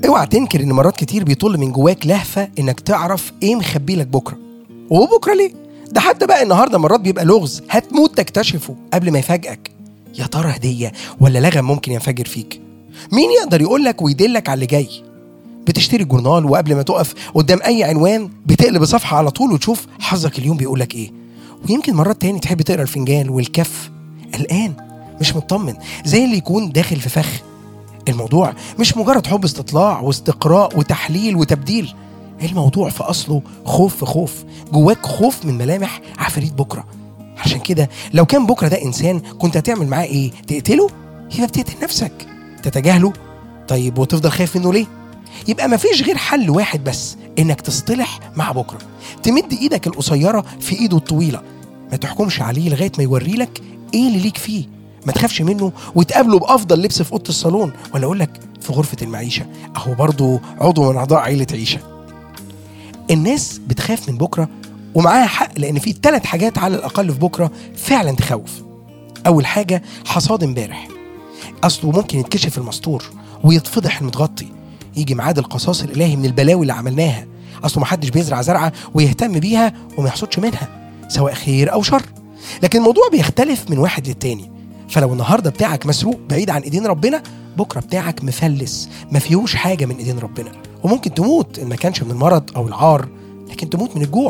اوعى تنكر ان مرات كتير بيطل من جواك لهفه انك تعرف ايه مخبي لك بكره وبكره ليه ده حتى بقى النهارده مرات بيبقى لغز هتموت تكتشفه قبل ما يفاجئك يا ترى هديه ولا لغم ممكن ينفجر فيك مين يقدر يقول لك ويدلك على اللي جاي بتشتري جورنال وقبل ما تقف قدام اي عنوان بتقلب صفحه على طول وتشوف حظك اليوم بيقول لك ايه ويمكن مرات تاني تحب تقرا الفنجان والكف قلقان مش مطمن زي اللي يكون داخل في فخ الموضوع مش مجرد حب استطلاع واستقراء وتحليل وتبديل الموضوع في اصله خوف في خوف جواك خوف من ملامح عفاريت بكره عشان كده لو كان بكره ده انسان كنت هتعمل معاه ايه تقتله يبقى بتقتل نفسك تتجاهله طيب وتفضل خايف منه ليه يبقى مفيش غير حل واحد بس انك تصطلح مع بكره تمد ايدك القصيره في ايده الطويله ما تحكمش عليه لغايه ما يوري لك ايه اللي ليك فيه ما تخافش منه وتقابله بافضل لبس في اوضه الصالون ولا اقول لك في غرفه المعيشه اهو برضه عضو من اعضاء عيله عيشه الناس بتخاف من بكره ومعاها حق لان في ثلاث حاجات على الاقل في بكره فعلا تخوف اول حاجه حصاد امبارح اصله ممكن يتكشف المستور ويتفضح المتغطي يجي ميعاد القصاص الالهي من البلاوي اللي عملناها اصله محدش بيزرع زرعه ويهتم بيها وما يحصدش منها سواء خير او شر لكن الموضوع بيختلف من واحد للتاني فلو النهارده بتاعك مسروق بعيد عن ايدين ربنا بكره بتاعك مفلس ما فيهوش حاجه من ايدين ربنا وممكن تموت ان ما كانش من المرض او العار لكن تموت من الجوع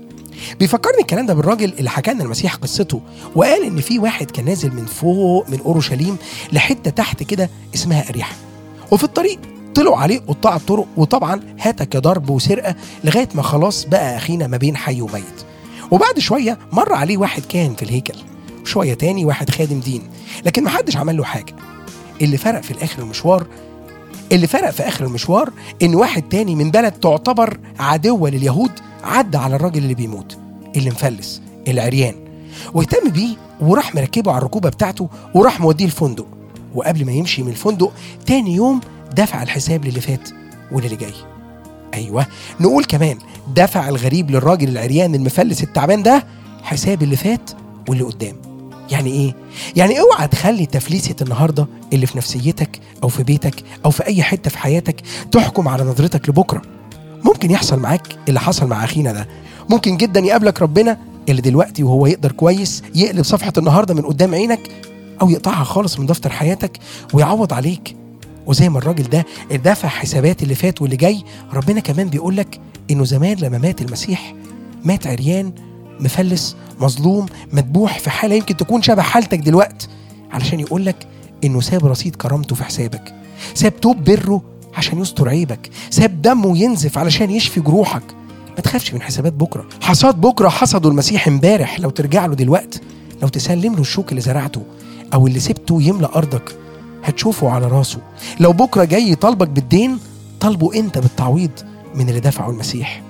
بيفكرني الكلام ده بالراجل اللي حكى لنا المسيح قصته وقال ان في واحد كان نازل من فوق من اورشليم لحته تحت كده اسمها اريحه وفي الطريق طلعوا عليه قطاع الطرق وطبعا هاتك يا ضرب وسرقه لغايه ما خلاص بقى اخينا ما بين حي وميت وبعد شويه مر عليه واحد كاهن في الهيكل وشويه تاني واحد خادم دين لكن محدش عمل له حاجه اللي فرق في الاخر المشوار اللي فرق في اخر المشوار ان واحد تاني من بلد تعتبر عدوه لليهود عدى على الراجل اللي بيموت اللي مفلس اللي عريان واهتم بيه وراح مركبه على الركوبه بتاعته وراح موديه الفندق وقبل ما يمشي من الفندق تاني يوم دفع الحساب للي فات وللي جاي ايوه نقول كمان دفع الغريب للراجل العريان المفلس التعبان ده حساب اللي فات واللي قدام يعني ايه يعني اوعى تخلي تفليسه النهارده اللي في نفسيتك او في بيتك او في اي حته في حياتك تحكم على نظرتك لبكره ممكن يحصل معاك اللي حصل مع اخينا ده ممكن جدا يقابلك ربنا اللي دلوقتي وهو يقدر كويس يقلب صفحه النهارده من قدام عينك او يقطعها خالص من دفتر حياتك ويعوض عليك وزي ما الراجل ده دفع حسابات اللي فات واللي جاي ربنا كمان بيقول لك انه زمان لما مات المسيح مات عريان مفلس مظلوم مذبوح في حاله يمكن تكون شبه حالتك دلوقتي علشان يقول لك انه ساب رصيد كرامته في حسابك ساب توب بره عشان يستر عيبك ساب دمه ينزف علشان يشفي جروحك ما تخافش من حسابات بكره حصاد بكره حصده المسيح امبارح لو ترجع له دلوقتي لو تسلم له الشوك اللي زرعته او اللي سبته يملى ارضك هتشوفه على راسه لو بكره جاي يطالبك بالدين طالبه انت بالتعويض من اللي دفعه المسيح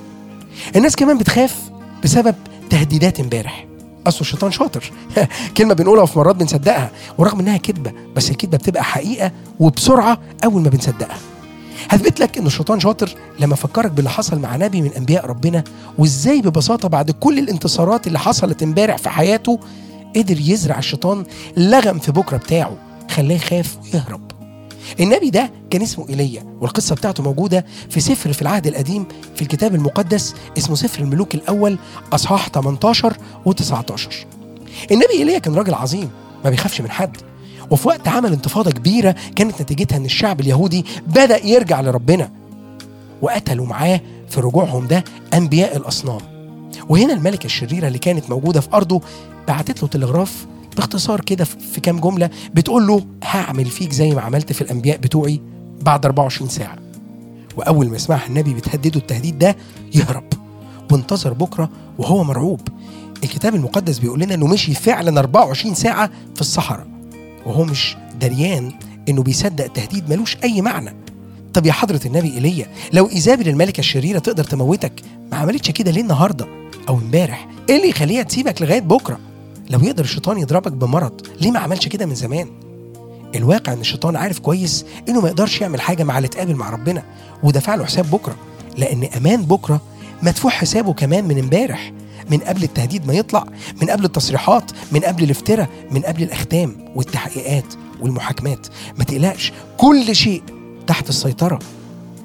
الناس كمان بتخاف بسبب تهديدات امبارح اصل الشيطان شاطر كلمه بنقولها وفي مرات بنصدقها ورغم انها كذبه بس الكذبه بتبقى حقيقه وبسرعه اول ما بنصدقها هثبت لك ان الشيطان شاطر لما فكرك باللي حصل مع نبي من انبياء ربنا وازاي ببساطه بعد كل الانتصارات اللي حصلت امبارح في حياته قدر يزرع الشيطان لغم في بكره بتاعه خلاه يخاف ويهرب النبي ده كان اسمه ايليا والقصه بتاعته موجوده في سفر في العهد القديم في الكتاب المقدس اسمه سفر الملوك الاول اصحاح 18 و19 النبي ايليا كان راجل عظيم ما بيخافش من حد وفي وقت عمل انتفاضه كبيره كانت نتيجتها ان الشعب اليهودي بدا يرجع لربنا وقتلوا معاه في رجوعهم ده انبياء الاصنام وهنا الملكه الشريره اللي كانت موجوده في ارضه بعتت له تلغراف باختصار كده في كام جمله بتقول له هعمل فيك زي ما عملت في الانبياء بتوعي بعد 24 ساعه واول ما يسمعها النبي بتهدده التهديد ده يهرب وانتظر بكره وهو مرعوب الكتاب المقدس بيقول لنا انه مشي فعلا 24 ساعه في الصحراء وهو مش دريان انه بيصدق تهديد ملوش اي معنى طب يا حضرة النبي ايليا لو ايزابل الملكة الشريرة تقدر تموتك ما عملتش كده ليه النهاردة او امبارح ايه اللي يخليها تسيبك لغاية بكرة لو يقدر الشيطان يضربك بمرض ليه ما عملش كده من زمان الواقع ان الشيطان عارف كويس انه ما يقدرش يعمل حاجة مع اللي اتقابل مع ربنا ودفع له حساب بكرة لان امان بكرة مدفوع حسابه كمان من امبارح من قبل التهديد ما يطلع من قبل التصريحات من قبل الافتراء من قبل الاختام والتحقيقات والمحاكمات ما تقلقش كل شيء تحت السيطرة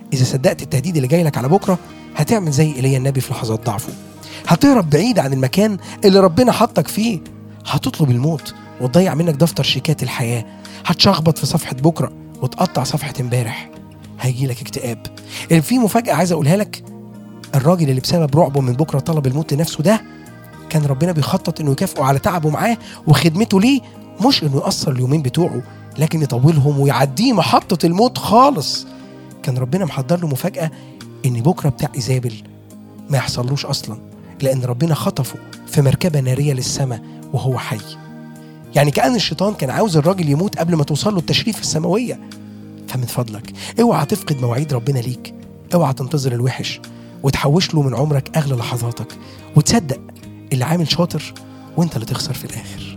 اذا صدقت التهديد اللي جاي لك على بكره هتعمل زي ايليا النبي في لحظات ضعفه هتهرب بعيد عن المكان اللي ربنا حطك فيه هتطلب الموت وتضيع منك دفتر شيكات الحياه هتشخبط في صفحه بكره وتقطع صفحه امبارح هيجي لك اكتئاب اللي في مفاجاه عايز اقولها لك الراجل اللي بسبب رعبه من بكره طلب الموت لنفسه ده كان ربنا بيخطط انه يكافئه على تعبه معاه وخدمته ليه مش انه يقصر اليومين بتوعه لكن يطولهم ويعديه محطه الموت خالص كان ربنا محضر له مفاجاه ان بكره بتاع ايزابل ما يحصلوش اصلا لان ربنا خطفه في مركبه ناريه للسماء وهو حي يعني كان الشيطان كان عاوز الراجل يموت قبل ما توصل له التشريف السماويه فمن فضلك اوعى تفقد مواعيد ربنا ليك اوعى تنتظر الوحش وتحوش له من عمرك اغلى لحظاتك وتصدق اللي عامل شاطر وانت اللي تخسر في الاخر